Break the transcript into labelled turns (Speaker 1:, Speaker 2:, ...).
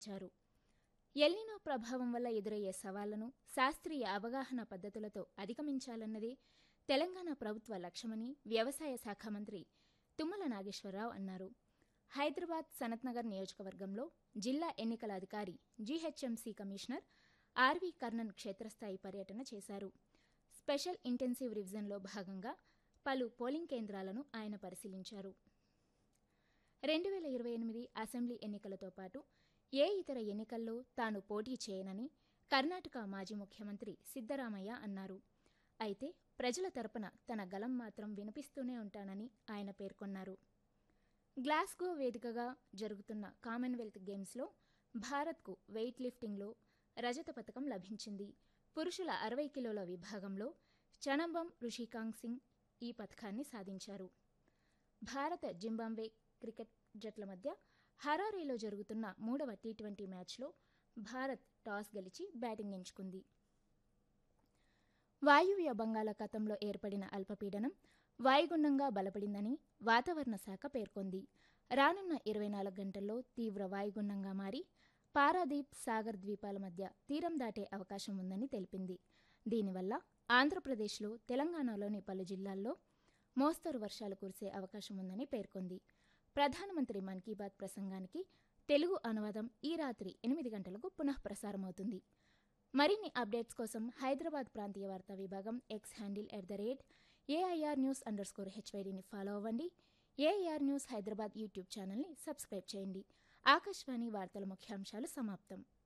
Speaker 1: ఇచ్చారు ఎల్నినో ప్రభావం వల్ల ఎదురయ్యే సవాళ్లను శాస్త్రీయ అవగాహన పద్ధతులతో అధిగమించాలన్నదే తెలంగాణ ప్రభుత్వ లక్ష్యమని వ్యవసాయ శాఖ మంత్రి తుమ్మల నాగేశ్వరరావు అన్నారు హైదరాబాద్ సనత్నగర్ నియోజకవర్గంలో జిల్లా ఎన్నికల అధికారి జీహెచ్ఎంసీ కమిషనర్ ఆర్వీ కర్ణన్ క్షేత్రస్థాయి పర్యటన చేశారు స్పెషల్ ఇంటెన్సివ్ రివిజన్లో భాగంగా పలు పోలింగ్ కేంద్రాలను ఆయన పరిశీలించారు రెండు వేల ఇరవై ఎనిమిది అసెంబ్లీ ఎన్నికలతో పాటు ఏ ఇతర ఎన్నికల్లో తాను పోటీ చేయనని కర్ణాటక మాజీ ముఖ్యమంత్రి సిద్దరామయ్య అన్నారు అయితే ప్రజల తరపున తన గలం మాత్రం వినిపిస్తూనే ఉంటానని ఆయన పేర్కొన్నారు గ్లాస్గో వేదికగా జరుగుతున్న కామన్వెల్త్ గేమ్స్లో భారత్కు వెయిట్ లిఫ్టింగ్లో రజత పథకం లభించింది పురుషుల అరవై కిలోల విభాగంలో చనంబం రుషికాంగ్ సింగ్ ఈ పథకాన్ని సాధించారు భారత జింబాబ్వే క్రికెట్ జట్ల మధ్య హరారీలో జరుగుతున్న మూడవ టీ ట్వంటీ మ్యాచ్లో భారత్ టాస్ గెలిచి బ్యాటింగ్ ఎంచుకుంది వాయువ్య బంగాళాఖాతంలో ఏర్పడిన అల్పపీడనం వాయుగుండంగా బలపడిందని వాతావరణ శాఖ పేర్కొంది రానున్న ఇరవై నాలుగు గంటల్లో తీవ్ర వాయుగుండంగా మారి పారాదీప్ సాగర్ ద్వీపాల మధ్య తీరం దాటే అవకాశం ఉందని తెలిపింది దీనివల్ల ఆంధ్రప్రదేశ్లో తెలంగాణలోని పలు జిల్లాల్లో మోస్తరు వర్షాలు కురిసే అవకాశం ఉందని పేర్కొంది ప్రధానమంత్రి మన్ కీ బాత్ ప్రసంగానికి తెలుగు అనువాదం ఈ రాత్రి ఎనిమిది గంటలకు పునః ప్రసారమవుతుంది మరిన్ని అప్డేట్స్ కోసం హైదరాబాద్ ప్రాంతీయ వార్తా విభాగం X handle at the rate AIR news underscore స్కోర్ హెచ్వైడిని ఫాలో అవ్వండి ఏఐఆర్ న్యూస్ హైదరాబాద్ యూట్యూబ్ ఛానల్ని సబ్స్క్రైబ్ చేయండి ఆకాశవాణి వార్తల ముఖ్యాంశాలు సమాప్తం